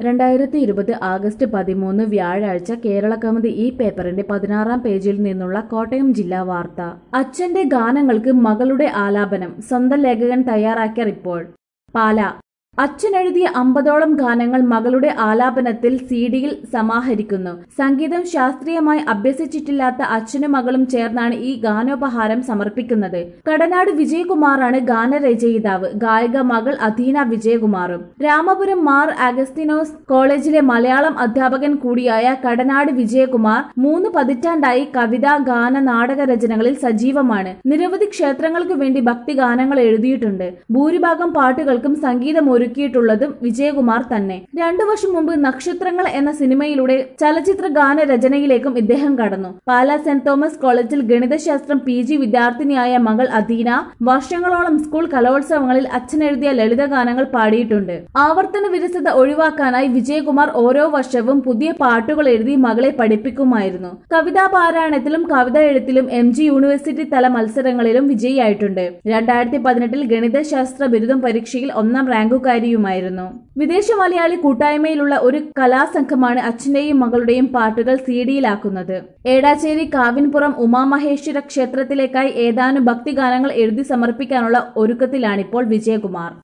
രണ്ടായിരത്തി ഇരുപത് ആഗസ്റ്റ് പതിമൂന്ന് വ്യാഴാഴ്ച കേരള കൗമുദി ഈ പേപ്പറിന്റെ പതിനാറാം പേജിൽ നിന്നുള്ള കോട്ടയം ജില്ലാ വാർത്ത അച്ഛന്റെ ഗാനങ്ങൾക്ക് മകളുടെ ആലാപനം സ്വന്തം ലേഖകൻ തയ്യാറാക്കിയ റിപ്പോർട്ട് പാല അച്ഛൻ എഴുതിയ അമ്പതോളം ഗാനങ്ങൾ മകളുടെ ആലാപനത്തിൽ സീഡിയിൽ സമാഹരിക്കുന്നു സംഗീതം ശാസ്ത്രീയമായി അഭ്യസിച്ചിട്ടില്ലാത്ത അച്ഛനും മകളും ചേർന്നാണ് ഈ ഗാനോപഹാരം സമർപ്പിക്കുന്നത് കടനാട് വിജയകുമാറാണ് ഗാനരചയിതാവ് ഗായിക മകൾ അധീന വിജയകുമാറും രാമപുരം മാർ അഗസ്തിനോസ് കോളേജിലെ മലയാളം അധ്യാപകൻ കൂടിയായ കടനാട് വിജയകുമാർ മൂന്ന് പതിറ്റാണ്ടായി കവിത ഗാന നാടക രചനകളിൽ സജീവമാണ് നിരവധി ക്ഷേത്രങ്ങൾക്ക് വേണ്ടി ഭക്തിഗാനങ്ങൾ എഴുതിയിട്ടുണ്ട് ഭൂരിഭാഗം പാട്ടുകൾക്കും സംഗീതം ഒരുക്കിയിട്ടുള്ളതും വിജയകുമാർ തന്നെ രണ്ടു വർഷം മുമ്പ് നക്ഷത്രങ്ങൾ എന്ന സിനിമയിലൂടെ ചലച്ചിത്ര ഗാന രചനയിലേക്കും ഇദ്ദേഹം കടന്നു പാലാ സെന്റ് തോമസ് കോളേജിൽ ഗണിതശാസ്ത്രം പി ജി വിദ്യാർത്ഥിനിയായ മകൾ അധീന വർഷങ്ങളോളം സ്കൂൾ കലോത്സവങ്ങളിൽ അച്ഛൻ എഴുതിയ ലളിതഗാനങ്ങൾ പാടിയിട്ടുണ്ട് ആവർത്തന വിരസത ഒഴിവാക്കാനായി വിജയകുമാർ ഓരോ വർഷവും പുതിയ പാട്ടുകൾ എഴുതി മകളെ പഠിപ്പിക്കുമായിരുന്നു കവിതാ പാരായണത്തിലും കവിത എഴുത്തിലും എം ജി യൂണിവേഴ്സിറ്റി തല മത്സരങ്ങളിലും വിജയിയായിട്ടുണ്ട് രണ്ടായിരത്തി പതിനെട്ടിൽ ഗണിതശാസ്ത്ര ബിരുദം പരീക്ഷയിൽ ഒന്നാം റാങ്കുകാരിയുമായിരുന്നു വിദേശ മലയാളി കൂട്ടായ്മയിലുള്ള ഒരു കലാസംഘമാണ് അച്ഛന്റെയും മകളുടെയും പാട്ടുകൾ സി ഡിയിലാക്കുന്നത് ഏടാച്ചേരി കാവിൻപുറം ഉമാമഹേശ്വര ക്ഷേത്രത്തിലേക്കായി ഏതാനും ഭക്തിഗാനങ്ങൾ എഴുതി സമർപ്പിക്കാനുള്ള ഒരുക്കത്തിലാണിപ്പോൾ വിജയകുമാർ